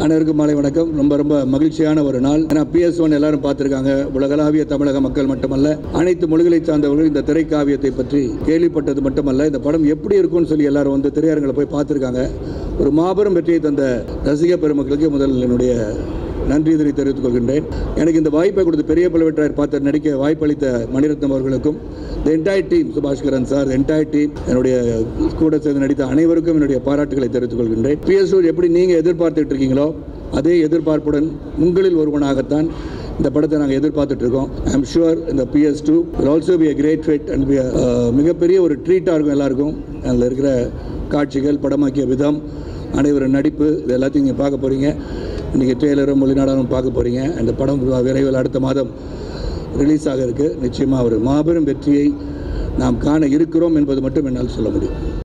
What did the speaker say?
அனைவருக்கும் மாலை வணக்கம் ரொம்ப ரொம்ப மகிழ்ச்சியான ஒரு நாள் ஏன்னா பிஎஸ் ஒன் எல்லாரும் பார்த்துருக்காங்க உலகளாவிய தமிழக மக்கள் மட்டுமல்ல அனைத்து மொழிகளை சார்ந்தவர்கள் இந்த திரைக்காவியத்தை பற்றி கேள்விப்பட்டது மட்டுமல்ல இந்த படம் எப்படி இருக்கும்னு சொல்லி எல்லாரும் வந்து திரையரங்களை போய் பார்த்துருக்காங்க ஒரு மாபெரும் வெற்றியை தந்த ரசிக பெருமக்களுக்கு முதல் என்னுடைய நன்றி இதனை தெரிவித்துக் கொள்கின்றேன் எனக்கு இந்த வாய்ப்பை கொடுத்து பெரிய பழுவேற்றாயர் பார்த்து நடிக்க வாய்ப்பளித்த மணிரத்னம் அவர்களுக்கும் the entire team Subaskaran sir entire team என்னுடைய கூட சேர்ந்து நடித்த அனைவருக்கும் என்னுடைய பாராட்டுகளை தெரிவித்துக் கொள்கின்றேன் பிஎஸ் எப்படி நீங்கள் எதிர்பார்த்துட்டு இருக்கீங்களோ அதே எதிர்பார்ப்புடன் உங்களில் ஒருவனாகத்தான் இந்த படத்தை நாங்கள் எதிர்பார்த்துட்டு இருக்கோம் ஐ எம் ஷுவர் இந்த PS two also be a great fit and be மிகப்பெரிய ஒரு ட்ரீட்டாக இருக்கும் எல்லாருக்கும் அதில் இருக்கிற காட்சிகள் படமாக்கிய விதம் அனைவரும் நடிப்பு இது எல்லாத்தையும் நீங்கள் பார்க்க போகிறீங்க இன்றைக்கி ட்ரெய்லரும் மொழி நாடகம் பார்க்க போகிறீங்க அந்த படம் விரைவில் அடுத்த மாதம் ரிலீஸ் ஆக இருக்கு நிச்சயமாக ஒரு மாபெரும் வெற்றியை நாம் காண இருக்கிறோம் என்பது மட்டும் என்னால் சொல்ல முடியும்